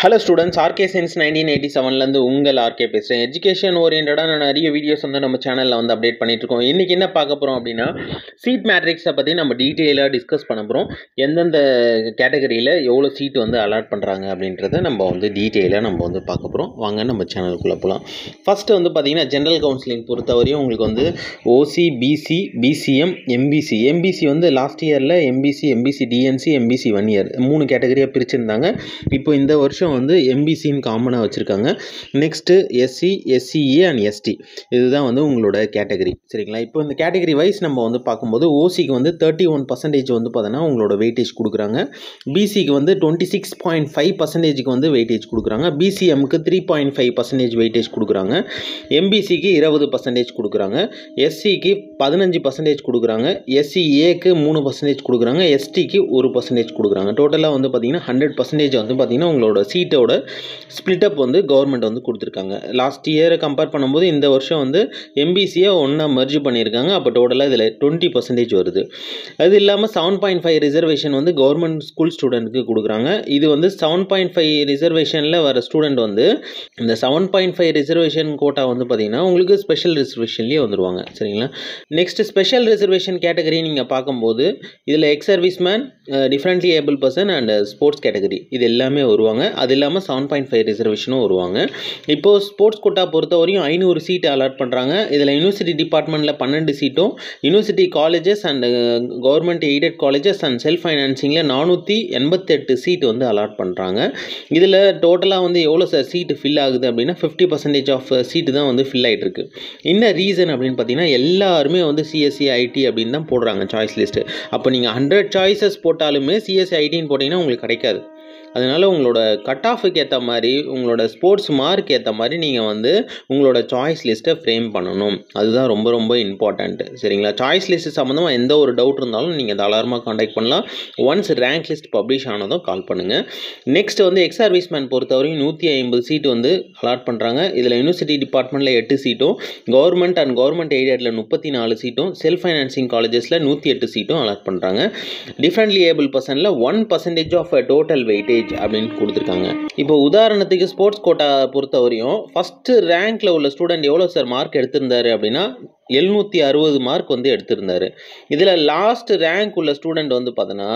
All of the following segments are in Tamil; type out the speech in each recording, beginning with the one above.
hello students RK science nineteen eighty செவன்லேருந்து உங்கள் ஆர்கே பேசுகிறேன் எஜுகேஷன் ஓரியன்டாக நான் நிறைய வீடியோஸ் வந்து நம்ம சேனலில் வந்து அப்டேட் பண்ணிட்டு இருக்கோம் இன்றைக்கி என்ன பார்க்க போகிறோம் அப்படின்னா சீட் மேட்ரிக்ஸை பற்றி நம்ம டீட்டெயிலாக டிஸ்கஸ் பண்ண போகிறோம் எந்தெந்த கேட்டகரியில் எவ்வளோ சீட் வந்து அலாட் பண்ணுறாங்க அப்படின்றத நம்ம வந்து டீட்டெயிலாக நம்ம வந்து பார்க்க போகிறோம் வாங்க நம்ம சேனலுக்குள்ளே போகலாம் ஃபஸ்ட்டு வந்து பார்த்திங்கன்னா ஜென்ரல் கவுன்சிலிங் பொறுத்தவரையும் உங்களுக்கு வந்து OC BC BCM MBC MBC வந்து லாஸ்ட் இயரில் MBC MBC DNC MBC one year மூணு கேட்டகரியாக பிரிச்சிருந்தாங்க இப்போ இந்த வருஷம் வந்து எம்பிசின்னு காமனாக வச்சுருக்காங்க next SC SCA and ST இதுதான் வந்து உங்களோட கேட்டகரி சரிங்களா இப்போ இந்த கேட்டகரி வைஸ் நம்ம வந்து பார்க்கும்போது ஓசிக்கு வந்து தேர்ட்டி ஒன் பர்சன்டேஜ் வந்து பார்த்தோன்னா உங்களோட வெயிட்டேஜ் கொடுக்குறாங்க பிசிக்கு வந்து டுவெண்ட்டி சிக்ஸ் பாயிண்ட் ஃபைவ் பர்சன்டேஜுக்கு வந்து வெயிட்டேஜ் கொடுக்குறாங்க பிசிஎம்க்கு three point five percentage weightage கொடுக்குறாங்க எம்பிசிக்கு இருபது பர்சன்டேஜ் கொடுக்குறாங்க எஸ்சிக்கு பதினஞ்சு பர்சன்டேஜ் கொடுக்குறாங்க எஸ்சிஏக்கு மூணு பர்சன்டேஜ் கொடுக்குறாங்க எஸ்டிக்கு ஒரு பர்சன்டேஜ் கொடுக்குறாங்க டோட்டலாக வந்து பார்த்தீங்கன்னா ஹண்ட்ரட் பர்சன்டேஜ் வந்து பார்த்தீங்கன்னா உங்களோட சீட்டோட ஸ்ப்ளிட் அப் வந்து கவர்மெண்ட் வந்து கொடுத்துருக்காங்க லாஸ்ட் இயரை கம்பேர் பண்ணும்போது இந்த வருஷம் வந்து எம்பிசியை ஒன்றா மெர்ஜ் பண்ணியிருக்காங்க அப்போ டோட்டலாக இதில் டுவெண்ட்டி பர்சன்டேஜ் வருது அது இல்லாமல் செவன் பாயிண்ட் ஃபைவ் ரிசர்வேஷன் வந்து கவர்மெண்ட் ஸ்கூல் ஸ்டூடெண்ட்டுக்கு கொடுக்குறாங்க இது வந்து செவன் பாயிண்ட் ஃபைவ் ரிசர்வேஷனில் வர ஸ்டூடெண்ட் வந்து இந்த seven point five reservation quota வந்து பார்த்தீங்கன்னா உங்களுக்கு ஸ்பெஷல் ரிசர்வேஷன்லேயே வந்துருவாங்க சரிங்களா நெக்ஸ்ட் ஸ்பெஷல் ரிசர்வேஷன் கேட்டகரி நீங்கள் பார்க்கும்போது இதில் ex serviceman differently able person and sports category இது எல்லாமே வருவாங்க அது இல்லாமல் செவன் பாயிண்ட் ஃபைவ் ரிசர்வேஷனும் வருவாங்க இப்போது ஸ்போர்ட்ஸ் கோட்டா பொறுத்தவரையும் ஐநூறு சீட் அலாட் பண்ணுறாங்க இதில் யூனிவர்சிட்டி டிபார்ட்மெண்ட்டில் பன்னெண்டு சீட்டும் university colleges and government aided colleges and self ஃபைனான்சிங்கில் நானூற்றி எண்பத்தெட்டு சீட் வந்து அலாட் பண்ணுறாங்க இதில் டோட்டலாக வந்து எவ்வளோ சார் சீட்டு ஃபில் ஆகுது அப்படின்னா ஃபிஃப்டி பர்சன்டேஜ் ஆஃப் சீட்டு தான் வந்து ஃபில் ஆகிட்டு இருக்கு என்ன ரீசன் அப்படின்னு பார்த்தீங்கன்னா எல்லாருமே வந்து சிஎஸ்சி ஐடி அப்படின்னு தான் போடுறாங்க சாய்ஸ் லிஸ்ட்டு அப்போ நீங்கள் ஹண்ட்ரட் சாய்ஸஸ் போட்டாலுமே சிஎஸ்சி ஐடின்னு போட்டிங்கன்னா உங்களுக்கு கிடைக்காது அதனால் உங்களோட கட் ஆஃபுக்கு ஏற்ற மாதிரி உங்களோட ஸ்போர்ட்ஸ் மார்க் ஏற்ற மாதிரி நீங்கள் வந்து உங்களோட சாய்ஸ் லிஸ்ட்டை ஃப்ரேம் பண்ணணும் அதுதான் ரொம்ப ரொம்ப இம்பார்ட்டண்ட்டு சரிங்களா சாய்ஸ் லிஸ்ட் சம்மந்தமாக எந்த ஒரு டவுட் இருந்தாலும் நீங்கள் தாராளமாக காண்டாக்ட் பண்ணலாம் ஒன்ஸ் ரேங்க் லிஸ்ட் பப்ளிஷ் ஆனதும் கால் பண்ணுங்கள் நெக்ஸ்ட் வந்து எக்ஸ் சர்வீஸ்மேன் பொறுத்தவரையும் நூற்றி ஐம்பது சீட்டு வந்து அலாட் பண்ணுறாங்க இதில் யூனிவர்சிட்டி டிபார்ட்மெண்ட்டில் எட்டு சீட்டும் கவர்மெண்ட் அண்ட் கவர்மெண்ட் எய்டடில் முப்பத்தி நாலு சீட்டும் செல்ஃப் ஃபைனான்சிங் காலேஜஸில் நூற்றி எட்டு சீட்டும் அலாட் பண்ணுறாங்க டிஃப்ரெண்ட்லி ஏபிள் பர்சனில் one percentage of total weightage அப்படின்னு கொடுத்துருக்காங்க இப்போ உதாரணத்துக்கு ஸ்போர்ட்ஸ் கோட்டா பொறுத்தவரையும் ஃபஸ்ட்டு ரேங்க்கில் உள்ள ஸ்டூடெண்ட் எவ்வளோ சார் மார்க் எடுத்திருந்தாரு அப்படின்னா எழுநூற்றி அறுபது மார்க் வந்து எடுத்திருந்தாரு இதில் லாஸ்ட் ரேங்க் உள்ள ஸ்டூடெண்ட் வந்து பார்த்தோன்னா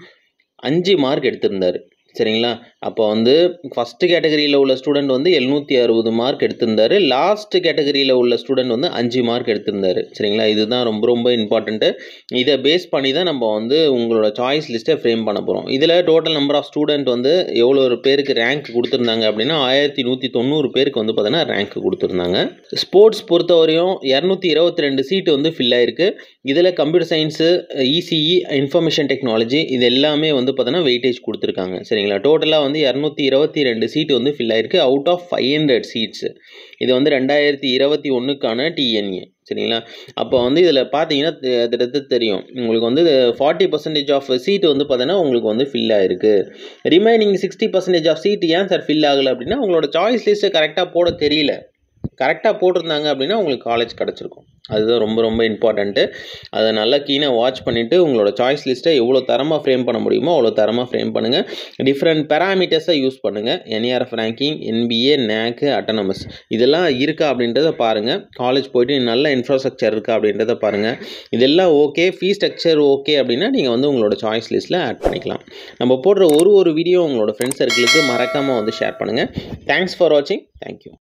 அஞ்சு மார்க் எடுத்திருந்தாரு சரிங்களா அப்போ வந்து ஃபஸ்ட்டு கேட்டகரியில் உள்ள ஸ்டூடெண்ட் வந்து எழுநூற்றி அறுபது மார்க் எடுத்திருந்தாரு லாஸ்ட் கேட்டகரியில் உள்ள ஸ்டூடெண்ட் வந்து அஞ்சு மார்க் எடுத்திருந்தாரு சரிங்களா இதுதான் ரொம்ப ரொம்ப இம்பார்ட்டண்ட்டு இதை பேஸ் பண்ணி தான் நம்ம வந்து உங்களோட சாய்ஸ் லிஸ்ட்டை ஃப்ரேம் பண்ண போகிறோம் இதில் டோட்டல் நம்பர் ஆஃப் ஸ்டூடெண்ட் வந்து எவ்வளோ ஒரு பேருக்கு ரேங்க் கொடுத்துருந்தாங்க அப்படின்னா ஆயிரத்தி நூற்றி தொண்ணூறு பேருக்கு வந்து பார்த்தீங்கன்னா ரேங்க் கொடுத்துருந்தாங்க ஸ்போர்ட்ஸ் பொறுத்தவரையும் இரநூத்தி இருபத்தி ரெண்டு சீட்டு வந்து ஃபில் ஆயிருக்கு இதில் computer science ECE information technology இது எல்லாமே வந்து பார்த்தோன்னா வெயிட்டேஜ் கொடுத்துருக்காங்க சரிங்களா டோட்டலாக வந்து இரநூத்தி இருபத்தி ரெண்டு சீட்டு வந்து ஃபில் ஆயிருக்கு out of five hundred seats இது வந்து ரெண்டாயிரத்தி இருபத்தி ஒன்றுக்கான டிஎன்ஏ சரிங்களா அப்போ வந்து இதில் பார்த்தீங்கன்னா கிட்டத்தட்ட தெரியும் உங்களுக்கு வந்து ஃபார்ட்டி பர்சன்டேஜ் ஆஃப் சீட்டு வந்து பார்த்தீங்கன்னா உங்களுக்கு வந்து ஃபில் ஆகிருக்கு remaining sixty percentage of seat ஏன் சார் ஃபில் ஆகலை அப்படின்னா உங்களோட சாய்ஸ் லிஸ்ட்டை கரெக்டாக போட தெரியல கரெக்டாக போட்டிருந்தாங்க அப்படின்னா உங்களுக்கு காலேஜ் கிடச்சிருக்கும் அதுதான் ரொம்ப ரொம்ப இம்பார்ட்டண்ட்டு அதை நல்லா கீனாக வாட்ச் பண்ணிவிட்டு உங்களோட சாய்ஸ் லிஸ்ட்டை எவ்வளோ தரமாக ஃப்ரேம் பண்ண முடியுமோ அவ்வளோ தரமாக ஃப்ரேம் பண்ணுங்கள் டிஃப்ரெண்ட் பேராமீட்டர்ஸை யூஸ் பண்ணுங்கள் NERF ranking NBA NAAC autonomous இதெல்லாம் இருக்கா அப்படின்றத பாருங்கள் காலேஜ் போயிட்டு நல்ல இன்ஃப்ராஸ்ட்ரக்சர் இருக்கா அப்படின்றத பாருங்கள் இதெல்லாம் ஓகே ஃபீ ஸ்ட்ரக்சர் ஓகே அப்படின்னா நீங்கள் வந்து உங்களோட சாய்ஸ் லிஸ்ட்டில் ஆட் பண்ணிக்கலாம் நம்ம போடுற ஒரு ஒரு வீடியோ உங்களோட ஃப்ரெண்ட்ஸ் சர்க்கிளுக்கு மறக்காமல் வந்து ஷேர் பண்ணுங்கள் தேங்க்ஸ் ஃபார் வாட்சிங் தேங்க்யூ